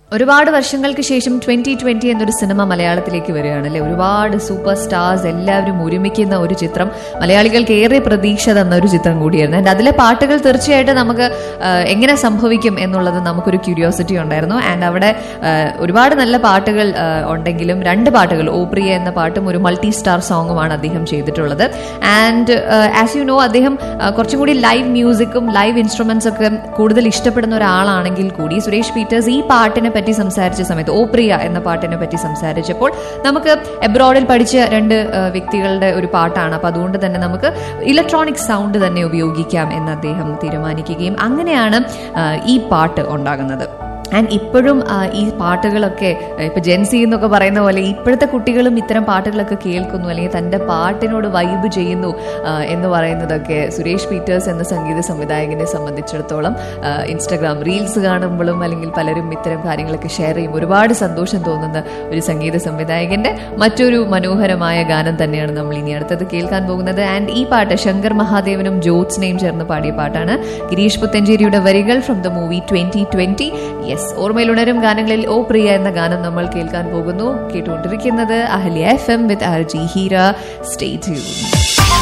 ഒരുപാട് വർഷങ്ങൾക്ക് ശേഷം ട്വന്റി ട്വന്റി എന്നൊരു സിനിമ മലയാളത്തിലേക്ക് വരികയാണ് അല്ലെ ഒരുപാട് സൂപ്പർ സ്റ്റാർസ് എല്ലാവരും ഒരുമിക്കുന്ന ഒരു ചിത്രം മലയാളികൾക്ക് ഏറെ പ്രതീക്ഷ തന്ന ഒരു ചിത്രം കൂടിയായിരുന്നു ആൻഡ് അതിലെ പാട്ടുകൾ തീർച്ചയായിട്ടും നമുക്ക് ആ, എങ്ങനെ സംഭവിക്കും എന്നുള്ളത് നമുക്കൊരു ക്യൂരിയോസിറ്റി ഉണ്ടായിരുന്നു ആൻഡ് അവിടെ ആ, ഒരുപാട് നല്ല പാട്ടുകൾ ആ, ഉണ്ടെങ്കിലും രണ്ട് പാട്ടുകൾ ഓ പ്രിയ എന്ന പാട്ടും ഒരു മൾട്ടി സ്റ്റാർ സോങ്ങുമാണ് അദ്ദേഹം ചെയ്തിട്ടുള്ളത് ആൻഡ് ആസ് യു നോ അദ്ദേഹം ആ, കുറച്ചും കൂടി ലൈവ് മ്യൂസിക്കും ലൈവ് ഇൻസ്ട്രുമെന്റ്സ് ഒക്കെ കൂടുതൽ ഇഷ്ടപ്പെടുന്ന ഒരാളാണെങ്കിൽ കൂടി സുരേഷ് പീറ്റേഴ്സ് ഈ പാട്ടിനെ പറ്റി സംസാരിച്ച സമയത്ത് ഓ പ്രിയ എന്ന പാട്ടിനെ പറ്റി സംസാരിച്ചപ്പോൾ നമുക്ക് എബ്രോഡിൽ പഠിച്ച രണ്ട് ആ, വ്യക്തികളുടെ ഒരു പാട്ടാണ് അപ്പൊ അതുകൊണ്ട് തന്നെ നമുക്ക് ഇലക്ട്രോണിക് സൗണ്ട് തന്നെ ഉപയോഗിക്കാം എന്ന് അദ്ദേഹം തീരുമാനിക്കുകയും അങ്ങനെയാണ് ആ, ഈ പാട്ട് ഉണ്ടാകുന്നത് ആൻഡ് ഇപ്പോഴും ആ, ഈ പാട്ടുകളൊക്കെ ആ, ഇപ്പൊ ജെൻസി എന്നൊക്കെ പറയുന്ന പോലെ ഇപ്പോഴത്തെ കുട്ടികളും ഇത്തരം പാട്ടുകളൊക്കെ കേൾക്കുന്നു അല്ലെങ്കിൽ തന്റെ പാട്ടിനോട് വൈബ് ചെയ്യുന്നു ആ, എന്ന് പറയുന്നതൊക്കെ സുരേഷ് പീറ്റേഴ്സ് എന്ന സംഗീത സംവിധായകനെ സംബന്ധിച്ചിടത്തോളം ആ, ഇൻസ്റ്റഗ്രാം റീൽസ് കാണുമ്പോഴും അല്ലെങ്കിൽ പലരും ഇത്തരം കാര്യങ്ങളൊക്കെ ഷെയർ ചെയ്യും ഒരുപാട് സന്തോഷം തോന്നുന്ന ഒരു സംഗീത സംവിധായകന്റെ മറ്റൊരു മനോഹരമായ ഗാനം തന്നെയാണ് നമ്മൾ ഇനി അടുത്തത് കേൾക്കാൻ പോകുന്നത് ആൻഡ് ഈ പാട്ട് ശങ്കർ മഹാദേവനും ജ്യോത്സ്നയും ചേർന്ന് പാടിയ പാട്ടാണ് ഗിരീഷ് പുത്തഞ്ചേരിയുടെ വരികൾ from the movie twenty twenty yes ഓർമ്മയിൽ ഉണരും ഗാനങ്ങളിൽ ഓ പ്രിയ എന്ന ഗാനം നമ്മൾ കേൾക്കാൻ പോകുന്നു കേട്ടുകൊണ്ടിരിക്കുന്നത് Ahalya F M with R J Heera stay tune